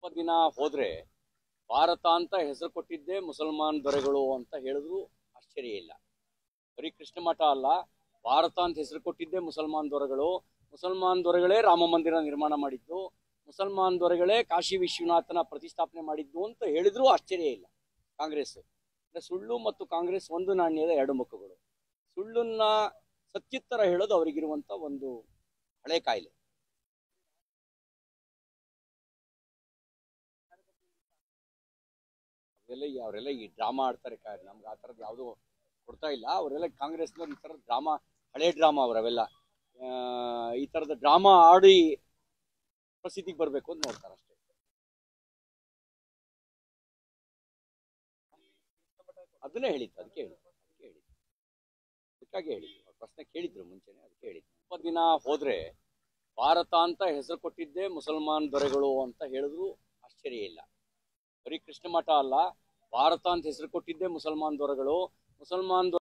ಸ್ವಲ್ಪ ದಿನ ಹೋದ್ರೆ ಭಾರತ ಅಂತ ಹೆಸರು ಕೊಟ್ಟಿದ್ದೇ ಮುಸಲ್ಮಾನ್ ದೊರೆಗಳು ಅಂತ ಹೇಳಿದ್ರು ಆಶ್ಚರ್ಯ ಇಲ್ಲ ಬರೀ ಕೃಷ್ಣ ಮಠ ಅಲ್ಲ ಭಾರತ ಅಂತ ಹೆಸರು ಕೊಟ್ಟಿದ್ದೇ ಮುಸಲ್ಮಾನ್ ದೊರೆಗಳು ಮುಸಲ್ಮಾನ್ ದೊರೆಗಳೇ ರಾಮ ಮಂದಿರ ನಿರ್ಮಾಣ ಮಾಡಿದ್ದು ಮುಸಲ್ಮಾನ್ ದೊರೆಗಳೇ ಕಾಶಿ ವಿಶ್ವನಾಥನ ಪ್ರತಿಷ್ಠಾಪನೆ ಮಾಡಿದ್ದು ಅಂತ ಹೇಳಿದ್ರು ಆಶ್ಚರ್ಯ ಇಲ್ಲ ಕಾಂಗ್ರೆಸ್ ಅಂದ್ರೆ ಸುಳ್ಳು ಮತ್ತು ಕಾಂಗ್ರೆಸ್ ಒಂದು ನಾಣ್ಯದ ಎರಡು ಮುಖಗಳು ಸುಳ್ಳನ್ನ ಸತ್ಯುತ್ತರ ಹೇಳೋದು ಅವರಿಗಿರುವಂತ ಒಂದು ಹಳೆ ಕಾಯಿಲೆ ಅವರೆಲ್ಲ ಈ- ಅವರೆಲ್ಲ ಈ ಡ್ರಾಮಾ ಆಡ್ತಾರೆ ಕಾ- ನಮ್ಗೆ ಆ ಥರದ್ದು ಯಾವುದು ಕೊಡ್ತಾ ಇಲ್ಲ ಅವರೆಲ್ಲ ಕಾಂಗ್ರೆಸ್ನವ್ರು ಈ ಥರದ ಡ್ರಾಮಾ ಹಳೆ ಡ್ರಾಮಾ ಅವರವೆಲ್ಲ ಆ, ಈ ಥರದ ಡ್ರಾಮಾ ಆಡಿ ಪ್ರಸಿದ್ಧಿಗೆ ಬರಬೇಕು ಅಂತ ನೋಡ್ತಾರೆ ಅಷ್ಟೇ ಅದನ್ನೇ ಹೇಳಿದ್ದು ಅದಕ್ಕೆ ಹೇಳಿದ್ದು ಅದಕ್ಕೆ ಹೇಳಿದ್ದು ಅದಕ್ಕಾಗಿ ಹೇಳಿದ್ದು ಅವ್ರು ಪ್ರಶ್ನೆ ಕೇಳಿದ್ರು ಮುಂಚೆನೆ ಅದಕ್ಕೆ ಹೇಳಿದ್ದು ಸ್ವಲ್ಪ ದಿನ ಹೋದ್ರೆ ಭಾರತ ಅಂತ ಹೆಸರು ಕೊಟ್ಟಿದ್ದೇ ಮುಸಲ್ಮಾನ್ ದೊರೆಗಳು ಅಂತ ಹೇಳಿದ್ರು ಆಶ್ಚರ್ಯ ಇಲ್ಲ ಬರೀ ಕೃಷ್ಣ ಮಠ ಅಲ್ಲ ಭಾರತ ಅಂತ ಹೆಸರು ಕೊಟ್ಟಿದ್ದೇ ಮುಸಲ್ಮಾನ್ ದೊರೆಗಳು ಮುಸಲ್ಮಾನ್ ದೊರೆ